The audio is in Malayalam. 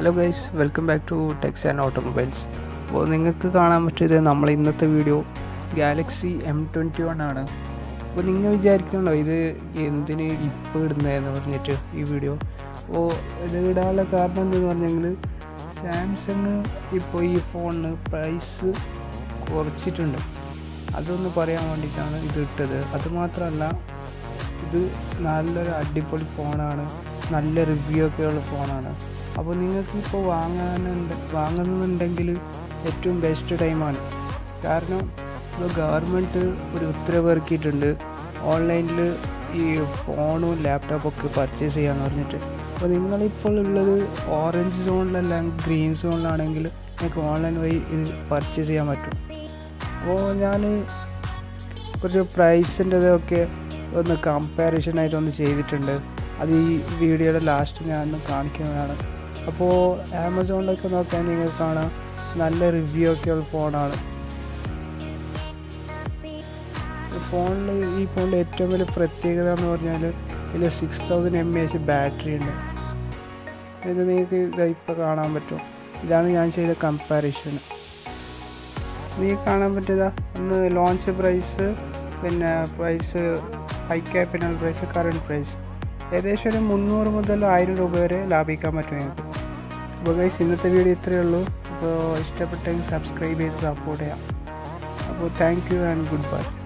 hello guys welcome back to techs and automobiles അപ്പോൾ നിങ്ങൾക്ക് കാണാൻ പറ്റിയത് നമ്മൾ ഇന്നത്തെ video Galaxy M twenty one ആണ് അപ്പോൾ നിങ്ങൾ വിചാരിക്കണോ ഇത് എന്തിന് ഇപ്പോൾ ഇടുന്നതെന്ന് പറഞ്ഞിട്ട് ഈ വീഡിയോ അപ്പോൾ ഇത് ഇടാനുള്ള കാരണം എന്തെന്ന് പറഞ്ഞെങ്കിൽ സാംസങ് ഇപ്പോൾ ഈ ഫോണിന് പ്രൈസ് കുറച്ചിട്ടുണ്ട് അതൊന്ന് പറയാൻ വേണ്ടിയിട്ടാണ് ഇത് ഇട്ടത് അതുമാത്രമല്ല ഇത് നല്ലൊരു അടിപൊളി ഫോണാണ് നല്ല റിവ്യൂ ഒക്കെ ഉള്ള ഫോണാണ് അപ്പോൾ നിങ്ങൾക്ക് ഇപ്പോൾ വാങ്ങാനുണ്ട് വാങ്ങുന്നുണ്ടെങ്കിൽ ഏറ്റവും ബെസ്റ്റ് ടൈമാണ് കാരണം ഇപ്പോൾ ഗവൺമെൻറ് ഒരു ഉത്തരവ് ഇറക്കിയിട്ടുണ്ട് ഓൺലൈനിൽ ഈ ഫോണും ലാപ്ടോപ്പൊക്കെ പർച്ചേസ് ചെയ്യാന്ന് പറഞ്ഞിട്ട് അപ്പോൾ നിങ്ങളിപ്പോൾ ഉള്ളത് ഓറഞ്ച് സോണിലല്ല ഗ്രീൻ സോണിലാണെങ്കിൽ നിങ്ങൾക്ക് ഓൺലൈൻ വഴി ഇത് പർച്ചേസ് ചെയ്യാൻ പറ്റും അപ്പോൾ ഞാൻ കുറച്ച് പ്രൈസിൻ്റെതൊക്കെ ഒന്ന് കമ്പാരിസൺ ആയിട്ട് ഒന്ന് ചെയ്തിട്ടുണ്ട് അത് ഈ വീഡിയോയുടെ ലാസ്റ്റ് ഞാൻ ഒന്ന് കാണിക്കുന്നതാണ് അപ്പോൾ ആമസോണിലൊക്കെ നോക്കാൻ നിങ്ങൾക്ക് കാണാം നല്ല റിവ്യൂ ഒക്കെ ഉള്ള ഫോണാണ് ഫോണിൽ ഈ ഫോണിൽ ഏറ്റവും വലിയ പ്രത്യേകത എന്ന് പറഞ്ഞാൽ ഇതിൽ six thousand M H battery ഉണ്ട് ഇത് നിങ്ങൾക്ക് ഇത് ഇപ്പോൾ കാണാൻ പറ്റും ഇതാണ് ഞാൻ ചെയ്ത കമ്പാരിസൺ നിങ്ങൾക്ക് കാണാൻ പറ്റിയതാ ഒന്ന് ലോഞ്ച് പ്രൈസ് പിന്നെ price high capital price current price ഏകദേശം ഒരു മുന്നൂറ് മുതൽ ആയിരം രൂപ വരെ ലാഭിക്കാൻ പറ്റും നിങ്ങൾക്ക് അപ്പോൾ ഗൈസ് ഇന്നത്തെ വീഡിയോ ഇത്രയേ ഉള്ളൂ അപ്പോൾ ഇഷ്ടപ്പെട്ടെങ്കിൽ സബ്സ്ക്രൈബ് ചെയ്ത് സപ്പോർട്ട് ചെയ്യാം അപ്പോൾ thank you and good by